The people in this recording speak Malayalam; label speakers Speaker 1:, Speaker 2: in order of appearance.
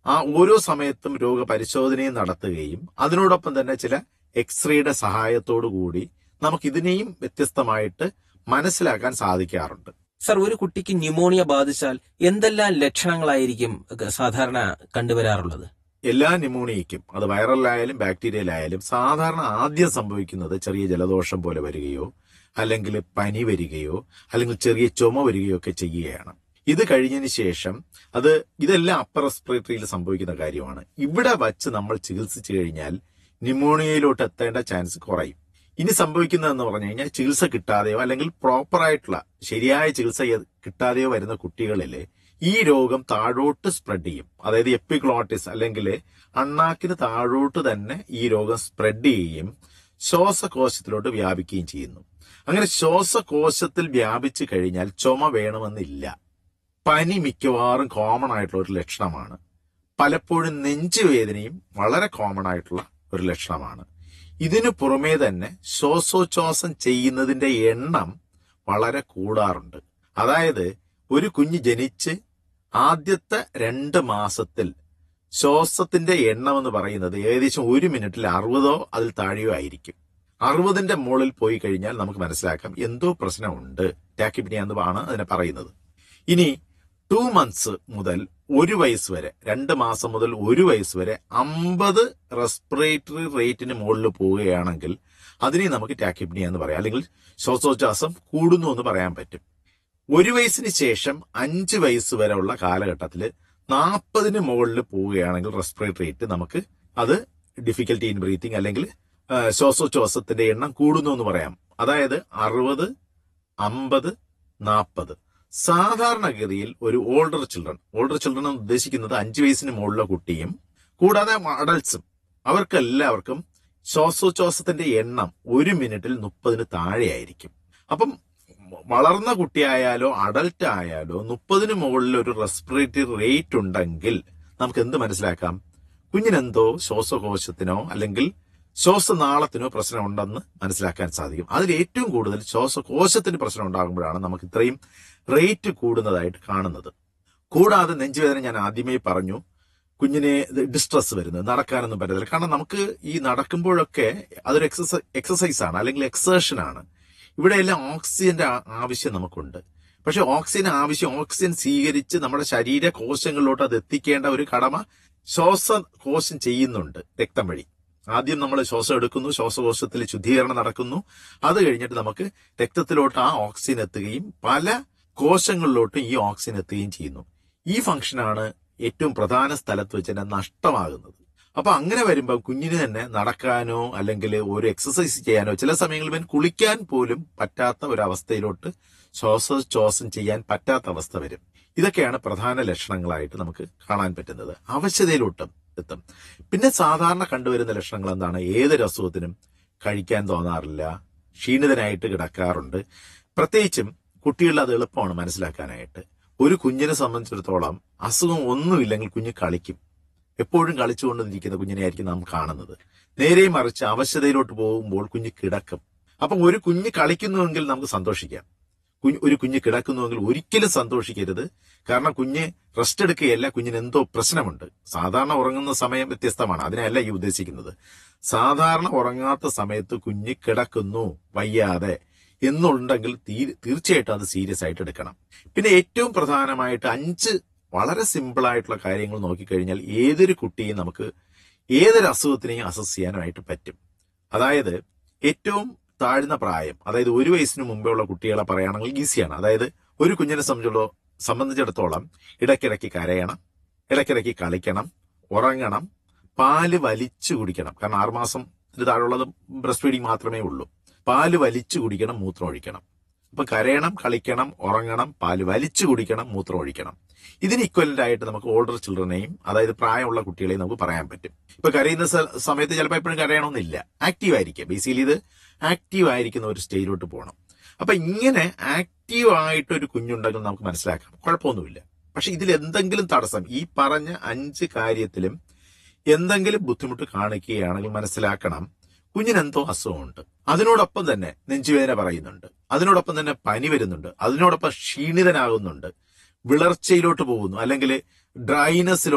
Speaker 1: ആ ഓരോ സമയത്തും രോഗപരിശോധനയും നടത്തുകയും അതിനോടൊപ്പം തന്നെ ചില എക്സ്റേയുടെ സഹായത്തോടു കൂടി നമുക്ക് ഇതിനെയും വ്യത്യസ്തമായിട്ട് മനസ്സിലാക്കാൻ സാധിക്കാറുണ്ട്
Speaker 2: സർ ഒരു കുട്ടിക്ക് ന്യൂമോണിയ ബാധിച്ചാൽ എന്തെല്ലാം ലക്ഷണങ്ങളായിരിക്കും സാധാരണ കണ്ടുവരാറുള്ളത്
Speaker 1: എല്ലാ ന്യൂമോണിയയ്ക്കും അത് വൈറലായാലും ബാക്ടീരിയലായാലും സാധാരണ ആദ്യം സംഭവിക്കുന്നത് ചെറിയ ജലദോഷം പോലെ വരികയോ അല്ലെങ്കിൽ പനി വരികയോ അല്ലെങ്കിൽ ചെറിയ ചുമ വരികയോ ഒക്കെ ചെയ്യുകയാണ് ഇത് കഴിഞ്ഞതിന് ശേഷം അത് ഇതെല്ലാം അപ്പർ റെസ്പിറേറ്ററിയിൽ സംഭവിക്കുന്ന കാര്യമാണ് ഇവിടെ വച്ച് നമ്മൾ ചികിത്സിച്ചു കഴിഞ്ഞാൽ ന്യൂമോണിയയിലോട്ട് എത്തേണ്ട ചാൻസ് കുറയും ഇനി സംഭവിക്കുന്നതെന്ന് പറഞ്ഞു കഴിഞ്ഞാൽ ചികിത്സ കിട്ടാതെയോ അല്ലെങ്കിൽ പ്രോപ്പർ ആയിട്ടുള്ള ശരിയായ ചികിത്സ കിട്ടാതെയോ വരുന്ന കുട്ടികളിൽ ഈ രോഗം താഴോട്ട് സ്പ്രെഡ് ചെയ്യും അതായത് എപ്പിക്ലോട്ടിസ് അല്ലെങ്കിൽ അണ്ണാക്കിന് താഴോട്ട് തന്നെ ഈ രോഗം സ്പ്രെഡ് ചെയ്യുകയും ശ്വാസകോശത്തിലോട്ട് വ്യാപിക്കുകയും ചെയ്യുന്നു അങ്ങനെ ശ്വാസകോശത്തിൽ വ്യാപിച്ചു കഴിഞ്ഞാൽ ചുമ വേണമെന്നില്ല പനി മിക്കവാറും കോമൺ ആയിട്ടുള്ള ഒരു ലക്ഷണമാണ് പലപ്പോഴും നെഞ്ചുവേദനയും വളരെ കോമൺ ആയിട്ടുള്ള ഒരു ലക്ഷണമാണ് ഇതിനു പുറമേ തന്നെ ശ്വാസോച്ഛ്വാസം ചെയ്യുന്നതിന്റെ എണ്ണം വളരെ കൂടാറുണ്ട് അതായത് ഒരു കുഞ്ഞ് ജനിച്ച് ആദ്യത്തെ രണ്ട് മാസത്തിൽ ശ്വാസത്തിന്റെ എണ്ണം എന്ന് പറയുന്നത് ഏകദേശം ഒരു മിനിറ്റിൽ അറുപതോ അതിൽ താഴെയോ ആയിരിക്കും അറുപതിന്റെ മുകളിൽ പോയി കഴിഞ്ഞാൽ നമുക്ക് മനസ്സിലാക്കാം എന്തോ പ്രശ്നമുണ്ട് ടാക്കിപ്പിനിയ ആണ് അതിനെ പറയുന്നത് ഇനി ടു മന്ത്സ് മുതൽ ഒരു വയസ്സ് വരെ രണ്ട് മാസം മുതൽ ഒരു വയസ്സ് വരെ അമ്പത് റെസ്പിറേറ്ററി റേറ്റിന് മുകളിൽ പോവുകയാണെങ്കിൽ അതിനെ നമുക്ക് ടാക്കിപ്നിയ എന്ന് പറയാം അല്ലെങ്കിൽ ശ്വാസോച്ഛ്വാസം കൂടുന്നു എന്ന് പറയാൻ പറ്റും ഒരു വയസ്സിന് ശേഷം അഞ്ച് വയസ്സ് വരെ ഉള്ള കാലഘട്ടത്തിൽ നാൽപ്പതിന് മുകളിൽ പോവുകയാണെങ്കിൽ റെസ്പിറേറ്ററി റേറ്റ് നമുക്ക് അത് ഡിഫിക്കൽട്ടി ഇൻ ബ്രീത്തിങ് അല്ലെങ്കിൽ ശ്വാസോച്ഛ്വാസത്തിന്റെ എണ്ണം കൂടുന്നു എന്ന് പറയാം അതായത് അറുപത് അമ്പത് നാൽപ്പത് സാധാരണഗതിയിൽ ഒരു ഓൾഡർ ചിൽഡ്രൻ ഓൾഡർ ചിൽഡ്രൻ എന്ന് ഉദ്ദേശിക്കുന്നത് അഞ്ചു വയസ്സിന് മുകളിലുള്ള കുട്ടിയും കൂടാതെ അഡൾട്ട്സും അവർക്കെല്ലാവർക്കും ശ്വാസോച്ഛ്വാസത്തിന്റെ എണ്ണം ഒരു മിനിറ്റിൽ മുപ്പതിന് താഴെയായിരിക്കും അപ്പം വളർന്ന കുട്ടിയായാലോ അഡൽട്ട് ആയാലോ മുപ്പതിന് മുകളിൽ ഒരു റെസ്പിറേറ്ററി റേറ്റ് ഉണ്ടെങ്കിൽ നമുക്ക് എന്ത് മനസ്സിലാക്കാം കുഞ്ഞിനെന്തോ ശ്വാസകോശത്തിനോ അല്ലെങ്കിൽ ശ്വാസനാളത്തിനോ പ്രശ്നം ഉണ്ടെന്ന് മനസ്സിലാക്കാൻ സാധിക്കും അതിൽ ഏറ്റവും കൂടുതൽ ശ്വാസകോശത്തിന് പ്രശ്നം ഉണ്ടാകുമ്പോഴാണ് നമുക്ക് ഇത്രയും റേറ്റ് കൂടുന്നതായിട്ട് കാണുന്നത് കൂടാതെ നെഞ്ചുവേദന ഞാൻ ആദ്യമേ പറഞ്ഞു കുഞ്ഞിനെ ഡിസ്ട്രസ് വരുന്നത് നടക്കാനൊന്നും പറ്റത്തില്ല കാരണം നമുക്ക് ഈ നടക്കുമ്പോഴൊക്കെ അതൊരു എക്സസൈ എക്സസൈസ് ആണ് അല്ലെങ്കിൽ എക്സേഷൻ ആണ് ഇവിടെയെല്ലാം ഓക്സിജന്റെ ആവശ്യം നമുക്കുണ്ട് പക്ഷെ ഓക്സിജൻ ആവശ്യം ഓക്സിജൻ സ്വീകരിച്ച് നമ്മുടെ ശരീര കോശങ്ങളിലോട്ട് അത് എത്തിക്കേണ്ട ഒരു കടമ ശ്വാസകോശം ചെയ്യുന്നുണ്ട് രക്തം വഴി ആദ്യം നമ്മൾ ശ്വാസം എടുക്കുന്നു ശ്വാസകോശത്തിൽ ശുദ്ധീകരണം നടക്കുന്നു അത് കഴിഞ്ഞിട്ട് നമുക്ക് രക്തത്തിലോട്ട് ആ ഓക്സിജൻ എത്തുകയും പല കോശങ്ങളിലോട്ടും ഈ ഓക്സിജൻ എത്തുകയും ചെയ്യുന്നു ഈ ഫംഗ്ഷനാണ് ഏറ്റവും പ്രധാന സ്ഥലത്ത് വെച്ച് തന്നെ നഷ്ടമാകുന്നത് അപ്പൊ അങ്ങനെ വരുമ്പോൾ കുഞ്ഞിന് തന്നെ നടക്കാനോ അല്ലെങ്കിൽ ഒരു എക്സസൈസ് ചെയ്യാനോ ചില സമയങ്ങളിൽ ഇവൻ കുളിക്കാൻ പോലും പറ്റാത്ത ഒരു അവസ്ഥയിലോട്ട് ശ്വാസോച്ഛ്വാസം ചെയ്യാൻ പറ്റാത്ത അവസ്ഥ വരും ഇതൊക്കെയാണ് പ്രധാന ലക്ഷണങ്ങളായിട്ട് നമുക്ക് കാണാൻ പറ്റുന്നത് അവശതയിലോട്ടും എത്തും പിന്നെ സാധാരണ കണ്ടുവരുന്ന ലക്ഷണങ്ങൾ എന്താണ് ഏതൊരു അസുഖത്തിനും കഴിക്കാൻ തോന്നാറില്ല ക്ഷീണിതനായിട്ട് കിടക്കാറുണ്ട് പ്രത്യേകിച്ചും കുട്ടികളിൽ അത് എളുപ്പമാണ് മനസ്സിലാക്കാനായിട്ട് ഒരു കുഞ്ഞിനെ സംബന്ധിച്ചിടത്തോളം അസുഖം ഒന്നുമില്ലെങ്കിൽ കുഞ്ഞ് കളിക്കും എപ്പോഴും കളിച്ചുകൊണ്ടിരിക്കുന്ന കുഞ്ഞിനെ ആയിരിക്കും നാം കാണുന്നത് നേരെ മറിച്ച് അവശതയിലോട്ട് പോകുമ്പോൾ കുഞ്ഞ് കിടക്കും അപ്പം ഒരു കുഞ്ഞ് കളിക്കുന്നുവെങ്കിൽ നമുക്ക് സന്തോഷിക്കാം കുഞ്ഞ് ഒരു കുഞ്ഞ് കിടക്കുന്നുവെങ്കിൽ ഒരിക്കലും സന്തോഷിക്കരുത് കാരണം കുഞ്ഞ് റെസ്റ്റ് എടുക്കുകയല്ല കുഞ്ഞിന് എന്തോ പ്രശ്നമുണ്ട് സാധാരണ ഉറങ്ങുന്ന സമയം വ്യത്യസ്തമാണ് അതിനെയല്ല ഈ ഉദ്ദേശിക്കുന്നത് സാധാരണ ഉറങ്ങാത്ത സമയത്ത് കുഞ്ഞ് കിടക്കുന്നു വയ്യാതെ എന്നുണ്ടെങ്കിൽ തീർച്ചയായിട്ടും അത് സീരിയസ് ആയിട്ട് എടുക്കണം പിന്നെ ഏറ്റവും പ്രധാനമായിട്ട് അഞ്ച് വളരെ സിമ്പിൾ ആയിട്ടുള്ള കാര്യങ്ങൾ നോക്കിക്കഴിഞ്ഞാൽ ഏതൊരു കുട്ടിയും നമുക്ക് ഏതൊരു അസുഖത്തിനെയും അസസ് ചെയ്യാനായിട്ട് പറ്റും അതായത് ഏറ്റവും താഴ്ന്ന പ്രായം അതായത് ഒരു വയസ്സിന് മുമ്പേ ഉള്ള കുട്ടികളെ പറയുകയാണെങ്കിൽ ഈസിയാണ് അതായത് ഒരു കുഞ്ഞിനെ സംബന്ധിച്ചുള്ള സംബന്ധിച്ചിടത്തോളം ഇടയ്ക്കിടയ്ക്ക് കരയണം ഇടയ്ക്കിടയ്ക്ക് കളിക്കണം ഉറങ്ങണം പാല് വലിച്ചു കുടിക്കണം കാരണം ആറുമാസത്തിന് താഴെയുള്ളത് ബ്രസ്റ്റ് ഫീഡിങ് മാത്രമേ ഉള്ളൂ പാല് വലിച്ചു കുടിക്കണം മൂത്രം ഒഴിക്കണം അപ്പൊ കരയണം കളിക്കണം ഉറങ്ങണം പാല് വലിച്ചു കുടിക്കണം മൂത്രം ഒഴിക്കണം ഇതിന് ഇക്വലന്റ് ആയിട്ട് നമുക്ക് ഓൾഡർ ചിൽഡ്രനെയും അതായത് പ്രായമുള്ള കുട്ടികളെയും നമുക്ക് പറയാൻ പറ്റും ഇപ്പൊ കരയുന്ന സമയത്ത് ചിലപ്പോൾ എപ്പോഴും കരയണമെന്നില്ല ആക്റ്റീവ് ആയിരിക്കും ബേസിക്കലി ഇത് ആക്റ്റീവ് ആയിരിക്കുന്ന ഒരു സ്റ്റേജിലോട്ട് പോകണം അപ്പൊ ഇങ്ങനെ ആക്റ്റീവ് ആയിട്ട് ഒരു കുഞ്ഞുണ്ടെങ്കിൽ നമുക്ക് മനസ്സിലാക്കാം കുഴപ്പമൊന്നുമില്ല പക്ഷെ ഇതിൽ എന്തെങ്കിലും തടസ്സം ഈ പറഞ്ഞ അഞ്ച് കാര്യത്തിലും എന്തെങ്കിലും ബുദ്ധിമുട്ട് കാണിക്കുകയാണെങ്കിൽ മനസ്സിലാക്കണം കുഞ്ഞിനെന്തോ അസുഖമുണ്ട് അതിനോടൊപ്പം തന്നെ നെഞ്ചുവേദന പറയുന്നുണ്ട് അതിനോടൊപ്പം തന്നെ പനി വരുന്നുണ്ട് അതിനോടൊപ്പം ക്ഷീണിതനാകുന്നുണ്ട് വിളർച്ചയിലോട്ട് പോകുന്നു അല്ലെങ്കിൽ ഡ്രൈനസിലോട്ട്